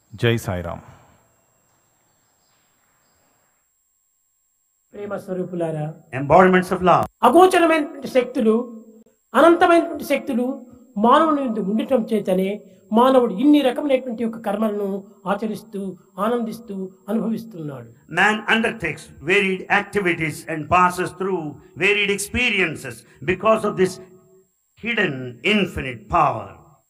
జై సాయిరామ్ ప్రేమ స్వరూపులారా embodiments of love. అగోచరమైనటువంటి శక్తులు అనంతమైనటువంటి శక్తులు మానవుని యందు ఉండటం చేతనే మానవుడు ఇన్ని రకమైనటువంటి యొక్క కర్మలను ఆచరిస్తూ ఆనందిస్తూ అనుభవిస్తున్నాడు Man undertakes varied activities and passes through varied experiences because of this hidden infinite power.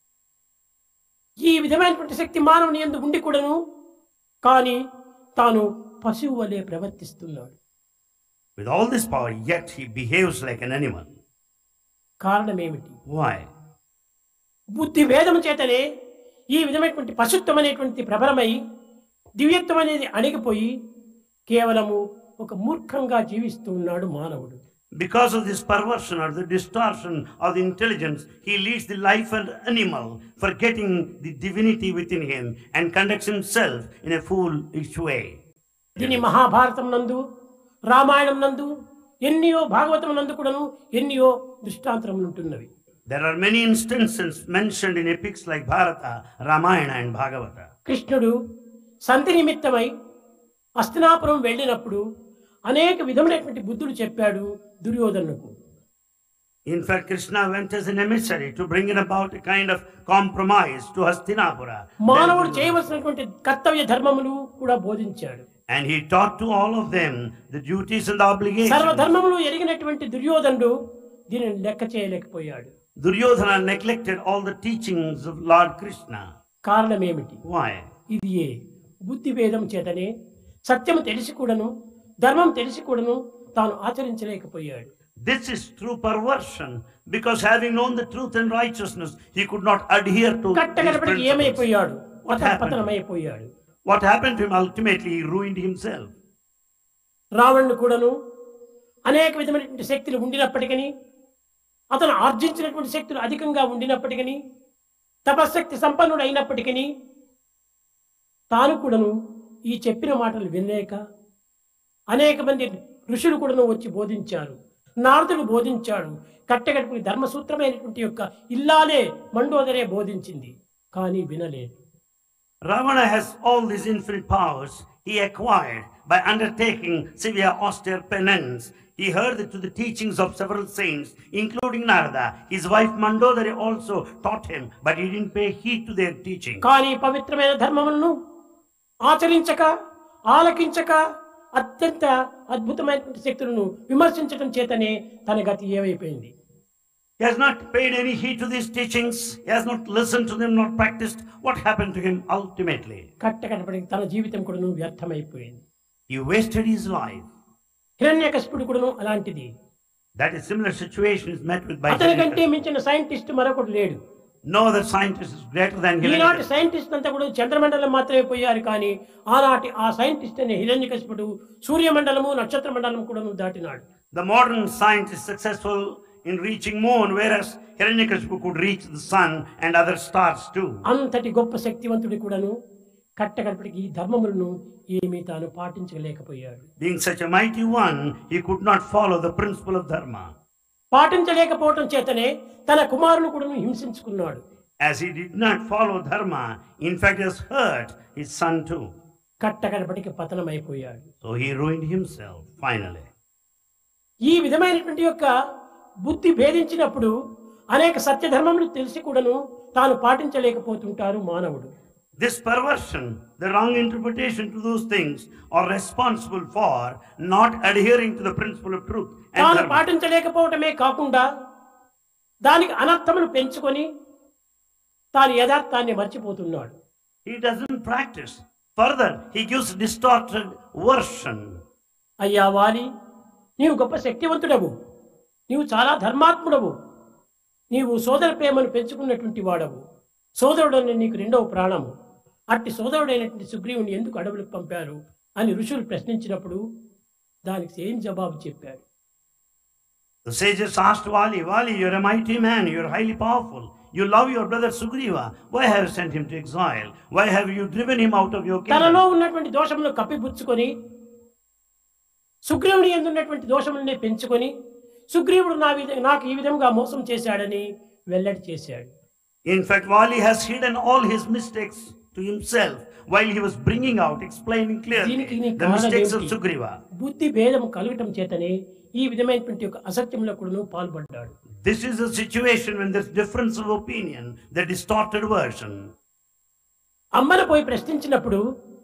ఈ విధమైనటువంటి శక్తి మానవుని ఎందు ఉండి కూడాను కానీ తాను పశువు వలె ప్రవర్తిస్తున్నాడు With all this power, yet he behaves like an animal. కారణం ఏమిటి Why? బుద్ధి భేదం చేతనే ఈ విధమైనటువంటి పశుత్వం అనేటువంటి ప్రబలమై దివ్యత్వం అనేది అణిగిపోయి కేవలము ఒక మూర్ఖంగా జీవిస్తూ ఉన్నాడు మానవుడు Because of this perversion or the distortion of the intelligence, he leads the life of an animal, forgetting the divinity within him and conducts himself in a foolish way. దీని మహాభారతం నందు రామాయణం నందు ఎన్నియో భాగవతం నందు కూడాను ఎన్నియో దృష్టాంతరములు ఉంటున్నవి There are many instances mentioned in epics like Bharata, Ramayana, and Bhagavata. కృష్ణుడు సంధి నిమిత్తమై అస్తినాపురం వెళ్ళినప్పుడు అనేక విధములైనటువంటి బుద్ధులు చెప్పాడు దుర్యోధనుకు In fact, Krishna went as an emissary to bring in about a kind of compromise to Hastinapura. మానవుడు Then- చేయవలసినటువంటి కర్తవ్య ధర్మములు కూడా బోధించాడు and he taught to all of them the duties and the obligations. సర్వధర్మములు ఎరిగినటువంటి దుర్యోధనుడు దీనిని లెక్క చేయలేకపోయాడు Duryodhana neglected all the teachings of Lord Krishna. కారణం ఏమిటి Why? ఇది ఏ బుద్ధి భేదం చేతనే సత్యము తెలిసి కూడాను ధర్మం తెలిసి కూడాను తాను ఆచరించలేకపోయాడు This is true perversion because having known the truth and righteousness, he could not adhere to these కట్టగడపడికి principles. ఏమైపోయాడు What happened? పతనమైపోయాడు What happened to him ultimately? He ruined himself. రావణుడు కూడాను అనేక విధమైనటువంటి శక్తులు ఉండినప్పటికీ అతను ఆర్జించినటువంటి శక్తులు అధికంగా ఉండినప్పటికీ తపశక్తి సంపన్నుడు అయినప్పటికీ తాను కూడాను ఈ చెప్పిన మాటలు వినలేక అనేక మంది ఋషులు కూడాను వచ్చి బోధించారు నారదుడు బోధించాడు కట్టెగట్టుకుని ధర్మసూత్రమైనటువంటి యొక్క ఇల్లాలే మండోదరే బోధించింది కానీ వినలేదు Ravana has all these infinite powers he acquired by undertaking severe austere penance. He heard it to the teachings of several saints, including Narada. His wife Mandodari also taught him, but he didn't pay heed to their teaching. కానీ పవిత్రమైన ధర్మములను ఆచరించక ఆలకించక అత్యంత అద్భుతమైనటువంటి శక్తులను విమర్శించడం చేతనే తన గతి ఏమైపోయింది He has not paid any heed to these teachings. He has not listened to them, not practiced. What happened to him ultimately? కట్టకడపడి తన జీవితం కూడాను వ్యర్థమైపోయింది He wasted his life. హిరణ్యకశిపుడు కూడాను అలాంటిది That is similar situation is met with by అతని కంటే Hiranyakashipu. మించిన scientist మరొకడు లేడు No other scientist is greater than ఈనాటి Hiranyakashipu. సైంటిస్ట్ అంతా కూడా చంద్రమండలం మాత్రమే పోయారు కానీ ఆనాటి ఆ సైంటిస్ట్ అనే హిరణ్యకశిపుడు సూర్యమండలము నక్షత్ర మండలం కూడాను దాటినాడు The modern scientist is successful in reaching moon, whereas Hiranyakashipu could reach the sun and other stars too. అంతటి గొప్ప శక్తివంతుడి కూడాను కట్టకడపటికి ఈ ధర్మములను ఏమీ తాను పాటించలేకపోయాడు Being such a mighty one, he could not follow the principle of dharma. పాటించలేకపోవటం చేతనే తన కుమారుని కూడాను హింసించుకున్నాడు As he did not follow dharma, in fact, has hurt his son too. కట్టకడపటికి పతనమైపోయాడు So he ruined himself finally. ఈ విధమైనటువంటి యొక్క బుద్ధి భేదించినప్పుడు అనేక సత్యధర్మములు తెలిసి కూడాను తాను పాటించలేకపోతుంటారు మానవుడు This perversion, the wrong interpretation to those things, are responsible for not adhering to the principle of truth and తాను dharma. పాటించలేకపోవటమే కాకుండా దానికి అనర్థములు పెంచుకొని తాను యథార్థాన్ని మర్చిపోతున్నాడు He doesn't practice. Further, he gives distorted version. అయ్యా వాలి నీవు గొప్ప శక్తివంతుడవు నీవు చాలా ధర్మాత్ముడవు నీవు సోదర ప్రేమను పెంచుకున్నటువంటి వాడవు సోదరుడని నీకు రెండవ ప్రాణము అట్టి సోదరుడైనటువంటి సుగ్రీవుని ఎందుకు అడవులకు పంపారు అని ఋషులు ప్రశ్నించినప్పుడు దానికి ఏం జవాబు చెప్పాడు The sages asked Vali, Vali, you're a mighty man, you're highly powerful. You love your brother Sugriva. Why have you sent him to exile? Why have you driven him out of your తనలో kingdom? ఉన్నటువంటి దోషములను కప్పిపుచ్చుకొని సుగ్రీవుని ఎందున్నటువంటి దోషములనే పెంచుకొని సుగ్రీవుడు నా విధ నాకు ఈ విధంగా మోసం చేశాడని వెల్లడి చేశాడు In fact, Vali has hidden all his mistakes to himself while he was bringing out, explaining clearly దీనికి నీ the mistakes of కారణమేమిటి? Sugriva. బుద్ధి భేదం కలగటం చేతనే ఈ విధమైనటువంటి ఒక అసత్యంలో కూడా పాల్పడ్డాడు This is a situation when there's difference of opinion, the distorted version. అమ్మను పోయి ప్రశ్నించినప్పుడు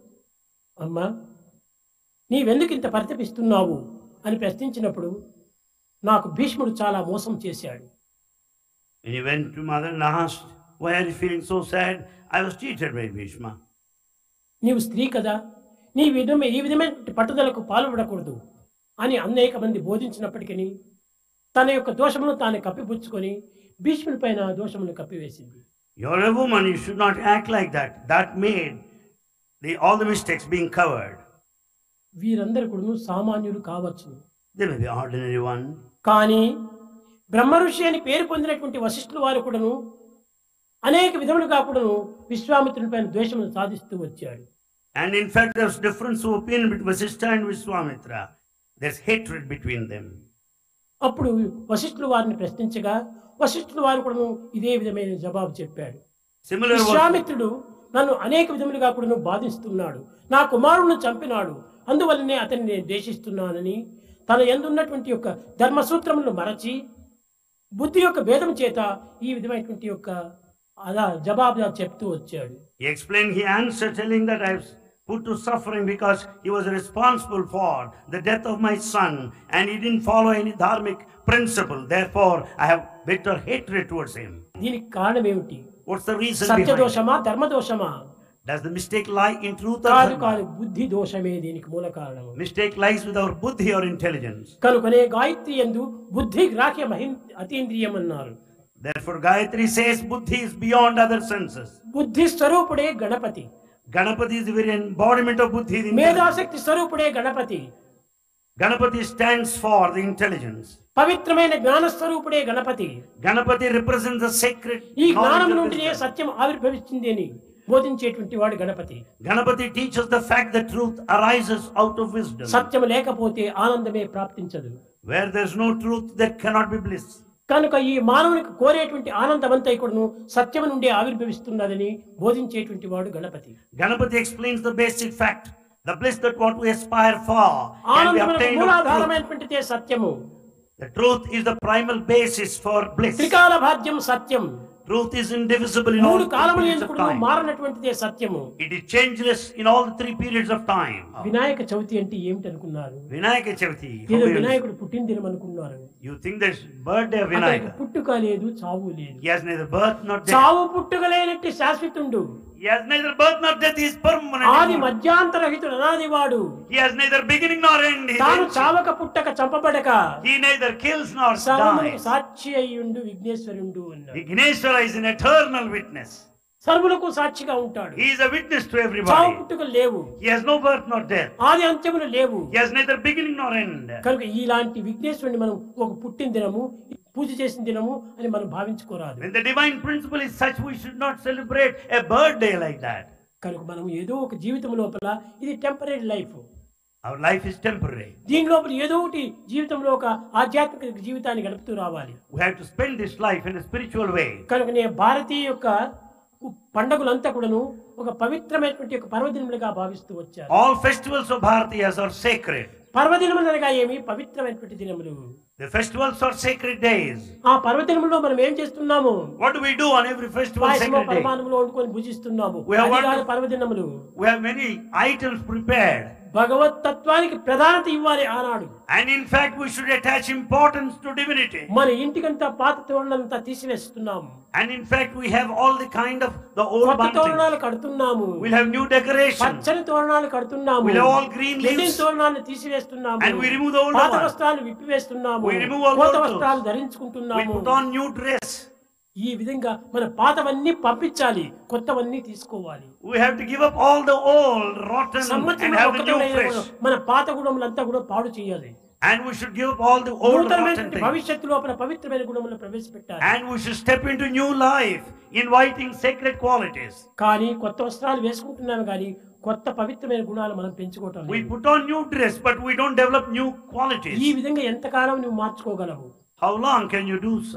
అమ్మ నీవెందుకు ఇంత పరితపిస్తున్నావు అని ప్రశ్నించినప్పుడు నాకు భీష్ముడు చాలా మోసం చేశాడు And he went to mother and asked, Why are you feeling so sad? I was cheated by Bhishma. నీవు స్త్రీ కదా నీ విధమే ఈ విధమైన పట్టుదలకు పాల్పడకూడదు అని అనేక మంది బోధించినప్పటికీ తన యొక్క దోషమును తాను కప్పిపుచ్చుకొని భీష్ముని పైన దోషమును కప్పివేసింది You're a woman, you should not act like that. That made the, all the mistakes being covered. వీరందరూ కూడా సామాన్యులు కావచ్చు They may be ordinary one. కానీ బ్రహ్మ ఋషి అని పేరు పొందినటువంటి వశిష్ఠుల వారు కూడాను అనేక విధములుగా కూడాను విశ్వామిత్రుని పైన ద్వేషమును సాధిస్తూ వచ్చాడు And in fact, there's difference of opinion between Vasishtha and Vishwamitra. There's hatred between them. అప్పుడు వశిష్ఠుల వారిని ప్రశ్నించగా వశిష్ఠుల వారు కూడాను ఇదే విధమైన జవాబు చెప్పాడు Similar was, విశ్వామిత్రుడు నన్ను అనేక విధములుగా కూడా బాధిస్తున్నాడు నా కుమారుని చంపినాడు అందువల్లనే అతన్ని నేను ద్వేషిస్తున్నానని తన ఎందున్నటువంటి యొక్క ధర్మసూత్రములను మరచి బుద్ధి యొక్క భేదం చేత ఈ విధమైనటువంటి యొక్క అలా జవాబుగా చెప్తూ వచ్చాడు he explained, he answered telling that I was put to suffering because he was responsible for the death of my son and he didn't follow any dharmic principle. Therefore, I have bitter hatred towards him. దీనికి కారణం ఏమిటి What's the reason behind it? సత్యదోషమా ధర్మదోషమా Does the mistake lie in truth or కాదు dharma? కాదు బుద్ధి దోషమే దీనికి మూల కారణము Mistake lies with our buddhi or intelligence. కనుకనే గాయత్రి ఎందు బుద్ధి గ్రాహ్య మహిం అతీంద్రియం అన్నారు Therefore, Gayatri says buddhi is beyond other senses. బుద్ధి స్వరూపుడే Ganapati Ganapati is the very embodiment of buddhi. the intelligence. మేధాశక్తి స్వరూపుడే Ganapati Ganapati stands for the intelligence. పవిత్రమైన జ్ఞాన స్వరూపుడే Ganapati Ganapati represents the sacred ఈ knowledge జ్ఞానం of నుండినే wisdom. సత్యం ఆవిర్భవించింది అని బోధించేటువంటి వాడు Ganapati Ganapati teaches the fact that truth arises out of wisdom. సత్యం లేకపోతే ఆనందమే ప్రాప్తించదు Where there's no truth, there cannot be bliss. కనుక ఈ మానవునికి కోరేటువంటి ఆనందమంతా ఇక్కడను సత్యం నుండి ఆవిర్భవిస్తున్నదని బోధించేటువంటి వాడు Ganapati Ganapati explains the basic fact. The bliss that what we aspire for can be ఆనందములకు obtained of truth. మూలాధారమైనటువంటిదే సత్యము The truth is the primal basis for bliss. త్రికాల భాగ్యం సత్యం Truth is indivisible in all మూడు three కాలములు periods of ఎందుకు time. మారనటువంటిదే సత్యము It is changeless in all the three periods of time. Vinayaka Chavithi అంటే ఏమిటి అనుకున్నారు Vinayaka Chavati. how ఏదో do you- వినాయకుడు పుట్టినదినం అనుకున్నారు You think there's birthday of అతనికి Vinayaka. పుట్టుక లేదు చావు లేదు He has neither birth nor death. చావు పుట్టుక లేనట్టి శాశ్వతుండు He has neither birth nor death. He is permanent. ఆది మధ్యాంతరహితుడు అనాదివాడు He has neither beginning nor end. He, is తాను ancient. చావక పుట్టక చంపబడక he neither kills nor సర్వములకు dies. సాక్షి అయ్యుండు విఘ్నేశ్వరుండు అన్నాడు Vigneshwara is an eternal witness. సర్వులకు సాక్షిగా ఉంటాడు He is a witness to చావు everybody. పుట్టుకలు లేవు He has no birth nor death. ఆది అంత్యములు లేవు He has neither beginning nor end. కనుక ఇలాంటి విఘ్నేశ్వరుని మనం ఒక పుట్టిన దినము పూజ చేసిన దినము అని మనం భావించుకోరాదు When the divine principle is such, we should not celebrate a birthday like that. కనుక మనం ఏదో ఒక జీవితం లోపల ఇది temporary life Our life is temporary. దీని లోపల ఏదో ఒకటి జీవితంలో ఒక ఆధ్యాత్మిక జీవితాన్ని గడుపుతూ రావాలి We have to spend this life in a spiritual way. కనుక నేను భారతీయ యొక్క పండుగలంతా కూడాను ఒక పవిత్రమైనటువంటి ఒక పర్వదినములుగా భావిస్తూ వచ్చారు All festivals of Bharatiyas are sacred. పర్వదినములు అనగా ఏమి పవిత్రమైనటువంటి దినములు The festivals are sacred days. ఆ పర్వదినములో మనం ఏం చేస్తున్నాము What do we do on every festival పాయసము sacred day? పరమాణములు వండుకొని భుజిస్తున్నాము We have అది one- కాదు పర్వదినములు We have many items prepared. భగవత్ తత్వానికి ప్రధానత ఇవ్వాలి ఆనాడు And in fact, we should attach importance to divinity. మన ఇంటికంతా పాత తోరణంతా తీసివేస్తున్నాము And in fact, we have all the kind of the old కొత్త bunting. తోరణాలు కడుతున్నాము We'll have new decorations. పచ్చని తోరణాలు కడుతున్నాము We'll have all green leaves. ఎండిన తోరణాలను తీసివేస్తున్నాము And we remove the old పాత one. వస్త్రాలు విప్పివేస్తున్నాము We remove all కొత్త old వస్త్రాలు We ధరించుకుంటున్నాము put on new dress. ఈ విధంగా మన పాతవన్నీ పంపించాలి కొత్తవన్నీ తీసుకోవాలి We have to give up all the old, rotten, and సంవత్సరంలో have the new ఒక్కటైనా fresh. కూడా మన పాత గుణములంతా కూడా పాడు చేయాలి And we should give up all the old, rotten నూతనమైన things. భవిష్యత్తు లోపల పవిత్రమైన గుణములను ప్రవేశపెట్టాలి And we should step into new life, inviting sacred qualities. కానీ కొత్త వస్త్రాలు వేసుకుంటున్నాము కానీ కొత్త పవిత్రమైన గుణాలు మనం పెంచుకోవటం We లేదు. put on new dress, but we don't develop new ఈ qualities. విధంగా ఎంతకాలం నువ్వు మార్చుకోగలవు How long can you do so?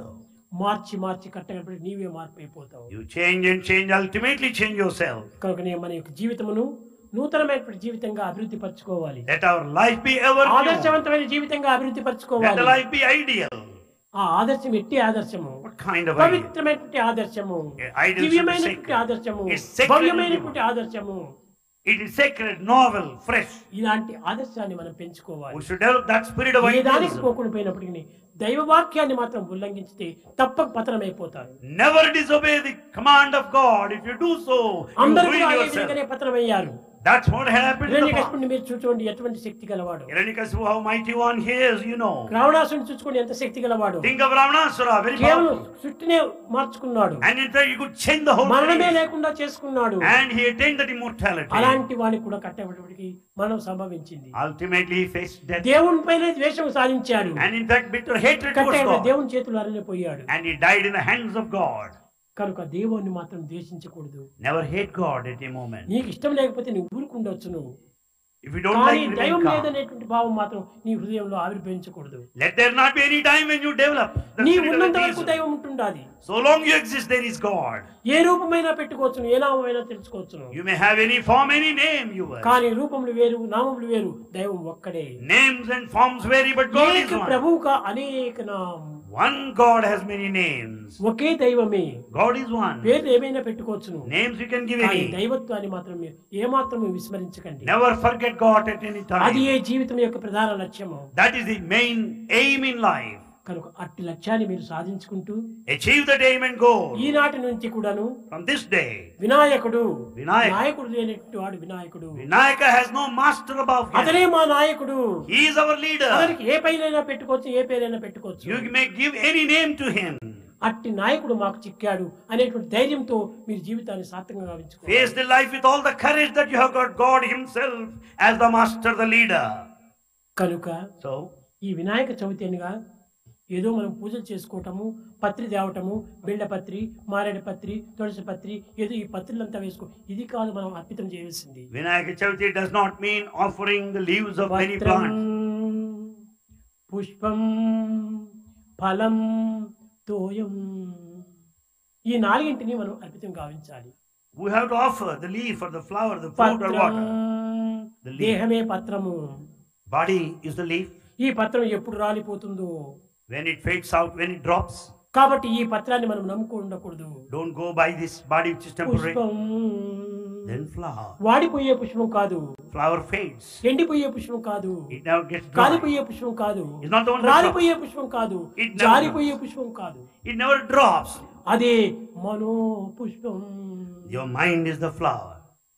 మార్చి మార్చి కట్టగలిపి నీవే మార్పు అయిపోతావు You change and change, ultimately change yourself. కనుక నేను మన యొక్క జీవితమును నూతనమైనటువంటి జీవితంగా అభివృద్ధి పరచుకోవాలి Let our life be ever new. ఆదర్శవంతమైన జీవితంగా అభివృద్ధి Let the పరచుకోవాలి life be ideal. ఆ ఆదర్శం ఎట్టి ఆదర్శము What kind of ideal? పవిత్రమైనటువంటి ఆదర్శము Yeah, ideal should be దివ్యమైనటువంటి sacred. ఆదర్శము It's sacred and భవ్యమైనటువంటి ఆదర్శము It is sacred, novel, fresh. ఇలాంటి ఆదర్శాన్ని మనం పెంచుకోవాలి We should develop that spirit of ఏ దానికి idealism. పోకుండా పోయినప్పటికీ దైవ వాక్యాన్ని మాత్రం ఉల్లంఘించితే తప్పక పతనమైపోతారు Never disobey the command of God. If you do so, you అందరూ ruin కూడా అదే yourself. విధంగానే పతనమయ్యారు That's what happened in the past. హిరణ్యకశిపుని మీరు చూసుకోండి ఎటువంటి శక్తి గలవాడు Hiranyakasipu, how mighty one he is, you know. రావణాసుని చూసుకోండి ఎంత శక్తి గలవాడు Think of Ravanasura, very కేవలం powerful. సృష్టినే మార్చుకున్నాడు And in fact, he could change the whole మరణమే creation. లేకుండా చేసుకున్నాడు And he attained that immortality. అలాంటి వాడిని కూడా కట్టబడికి మనం సంభవించింది Ultimately, he faced death. దేవుని పైన ద్వేషం సాధించాడు And in fact, bitter hatred towards కట్టబడి God. దేవుని చేతులు అరణిపోయాడు And he died in the hands of God. కనుక దేవుణ్ణి మాత్రం ద్వేషించకూడదు Never hate God at a moment. నీకు ఇష్టం లేకపోతే నువ్వు ఊరుకుండొచ్చు నువ్వు If you don't కానీ like, దైవం remain calm. లేదనేటువంటి భావం మాత్రం నీ హృదయంలో ఆవిర్భవించకూడదు Let there not be any time when you develop the నీ spirit of ఉన్నంత వరకు atheism. దైవం ఉంటుండాలి So long you exist, there is God. ఏ రూపమైనా పెట్టుకోవచ్చును ఏ నామమైనా తెలుసుకోవచ్చును You may have any form, any name you were. కానీ రూపములు వేరు నామములు వేరు దైవం ఒక్కడే Names and forms vary, but God is ఏక one. ప్రభువుక అనేక నామం One God has many names. ఒకే దైవమే God is one. పేర్లు ఏమైనా పెట్టుకోవచ్చును Names you can give కానీ any. దైవత్వాన్ని మాత్రం మీరు ఏమాత్రం విస్మరించకండి Never forget God at any అది time. ఏ జీవితం యొక్క ప్రధాన లక్ష్యము That is the main aim in life. కనుక అట్టి లక్ష్యాన్ని మీరు సాధించుకుంటూ Achieve that aim and goal. ఈనాటి నుంచి కూడాను From this day, వినాయకుడు వినాయక. నాయకుడు లేనటువంటి వాడు వినాయకుడు Vinayaka has no master above him. అతనే మా నాయకుడు He is our leader. అతనికి ఏ పైనైనా పెట్టుకోవచ్చు ఏ పేరైనా పెట్టుకోవచ్చు You may give any name to him. అట్టి నాయకుడు మాకు చిక్కాడు అనేటువంటి ధైర్యంతో మీరు జీవితాన్ని సార్థకంగా గావించుకోవాలి Face the life with all the courage that you have got God Himself as the master, the leader. కనుక So, ఈ వినాయక చవితి అనగా ఏదో మనం పూజలు చేసుకోవటము పత్రి తేవటము బిళ్ళపత్రి మారేడు పత్రి తులసి పత్రి ఏదో ఈ పత్రులంతా వేసుకో ఇది కాదు మనం అర్పితం చేయవలసింది Vinayaka Chavati does not mean offering the leaves of many పత్రం plants. పుష్పం ఫలం తోయం ఈ నాలుగింటిని మనం అర్పితం గావించాలి We have to offer the leaf or the flower, the fruit or పత్రం water. The leaf. దేహమే పత్రము Body is the leaf. ఈ పత్రం ఎప్పుడు రాలిపోతుందో When it fades out, when it drops, కాబట్టి ఈ పత్రాన్ని మనం నమ్ముకో ఉండకూడదు don't go by this body which is temporary. పుష్పం Then flower. వాడిపోయే పుష్పం కాదు Flower fades. ఎండిపోయే పుష్పం కాదు It never gets dry. కాలిపోయే పుష్పం కాదు It's not the one that రాలిపోయే పుష్పం కాదు It never జారిపోయే పుష్పం కాదు It never drops. అదే మనో పుష్పం Your mind is the flower.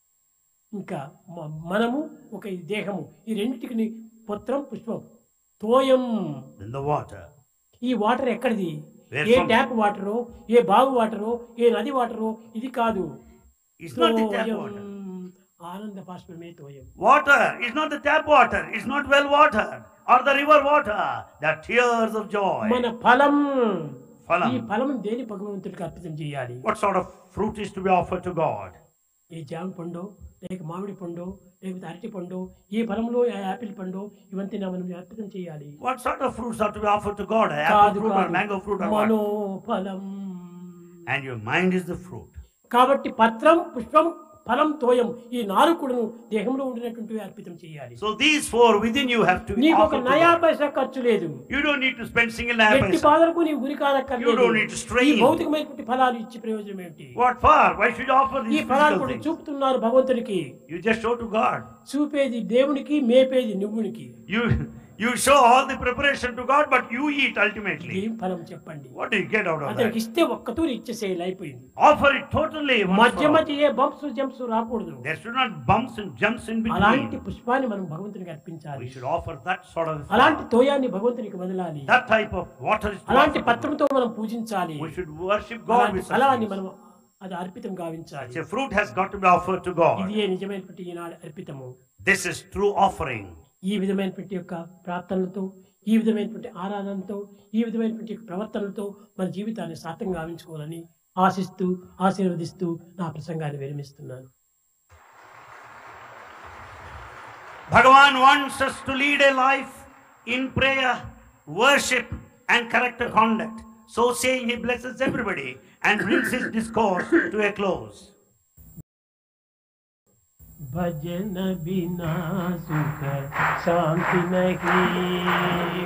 ఇంకా మ- మనము ఒక ఈ దేహము ఈ రెండింటికి పత్రం పుష్పం తోయం Then the water. ఈ వాటర్ ఎక్కడిది Where ఏ from? ట్యాప్ వాటరో ఏ బాగు వాటరో ఏ నది వాటరో ఇది కాదు It's not the tap తోయం. water. ఆనంద బాష్పమే తోయం Water is not the tap water. It's not well water or the river water. The tears of joy. మన ఫలం Phalam. ఈ ఫలం దేని భగవంతుడికి అర్పితం చేయాలి What sort of fruit is to be offered to God? ఏ జామ పండు లేక మామిడి పండు లేకపోతే అరటి పండు ఈ ఫలంలో ఏ యాపిల్ పండు ఇవంతా మనం అర్పితం చేయాలి What sort of fruits are to be offered to God? Apple కాదు fruit or కాదు. mango fruit or what? మనో ఫలం And your mind is the fruit. కాబట్టి పత్రం పుష్పం ఫలం తోయం ఈ నాలుగు కూడాను దేహంలో ఉండినటువంటివి అర్పితం చేయాలి So these four within you have to be నీకు ఒక offered to నయా God. పైసా ఖర్చు లేదు You don't need to spend single naira ఎట్టి paisa. బాధలకు నీవు గురి You కానక్కర్లేదు don't need to strain. ఈ భౌతికమైనటువంటి ఫలాలు ఇచ్చి ప్రయోజనం ఏమిటి What for? Why should you offer ఈ these ఫలాలు physical కూడా things? చూపుతున్నారు భగవంతునికి You just show to God. చూపేది దేవునికి మేపేది నువ్వునికి You you show all the preparation to God, but you eat ultimately. ఏం ఫలం చెప్పండి What do you get out of అతనికి that? ఇస్తే ఒక్కతూరి ఇచ్చేసేయాలి అయిపోయింది Offer it totally. once మధ్య for all. మధ్య ఏ బంప్స్ జంప్స్ రాకూడదు There should not bumps and jumps in అలాంటి between. పుష్పాన్ని మనం భగవంతునికి అర్పించాలి We should offer that sort of అలాంటి తోయాన్ని భగవంతునికి వదలాలి that type of water is to అలాంటి offer to పత్రంతో మనం పూజించాలి God. We should worship God అలాంటి with such ఫలాన్ని things. మనం అది అర్పితం గావించాలి Such a fruit has got to be offered to God. ఇది ఏ నిజమైనటువంటి ఈనాడు అర్పితము This is true offering. ఈ విధమైనటువంటి యొక్క ప్రార్థనలతో ఈ విధమైనటువంటి ఆరాధనతో ఈ విధమైనటువంటి యొక్క ప్రవర్తనలతో మన జీవితాన్ని సార్థంగా గావించుకోవాలని ఆశిస్తూ ఆశీర్వదిస్తూ నా ప్రసంగాన్ని విరమిస్తున్నాను Bhagavan wants us to lead a life in prayer, worship, and correct conduct So saying, he blesses everybody and brings his discourse to a close. भजन बिना सुख शांति नहीं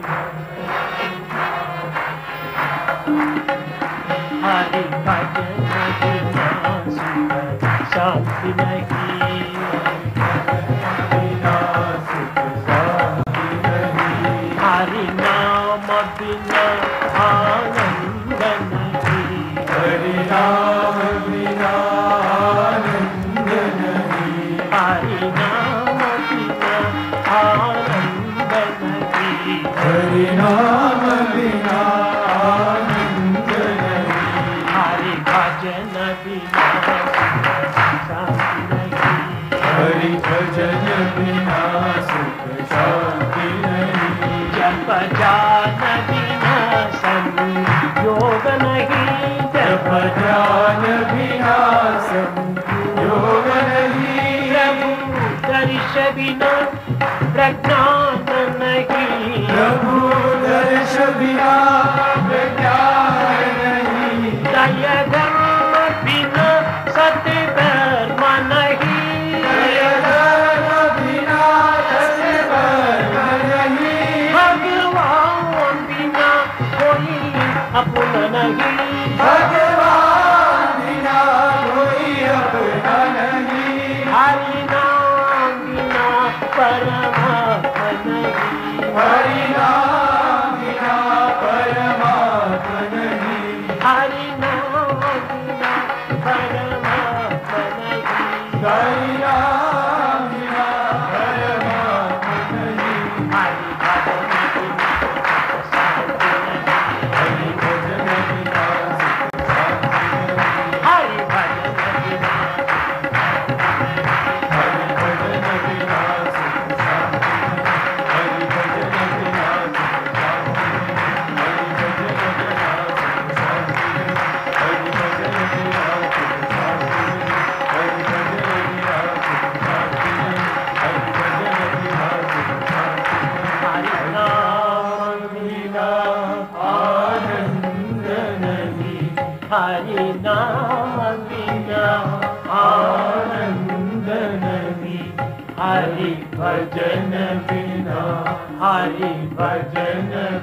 हरि भजन बिना सुख शांति नहीं हरि नाम बिना आनंद नहीं हरि नाम बिना आनंद नहीं हरिनाम बिना आनंद नहीं हरि भजन बिना शांति नहीं हरि भजन बिना सुख शांति नहीं जप जान बिना संयोग नहीं जप ज्ञान बिना संयोग नहीं प्रभु दर्श बिना प्रज्ञान नहीं प्रभु दर्श बिना ज्ञान नहीं दय धर्म बिना सत्य धर्म नहीं दया धर्म बिना सत्य नहीं भगवान बिना कोई अपना नहीं भगवान बिना कोई अपना नहीं हरि नाम बिना परमात्मा नहीं हरि नाम बिना परमात्मा नहीं हरि नाम बिना परमात्मा नहीं हरि नाम बिना परमात्मा नहीं हरि भजन बिना शांति नहीं हरि भजन बिना सुख शांति नहीं हरि भजन बिना हरि भजन बिना सुख शांति नहीं हरि भजन बिना सुख शांति नहीं हरि भजन बिना सुख शांति नहीं हरि भजन बिना सुख शांति नहीं हरि भजन बिना सुख शांति नहीं हरि भजन बिना सुख शांति नहीं हरि नाम बिना आनंद नहीं हरि नाम बिना आनंद नहीं हरि भजन बिना हरि भजन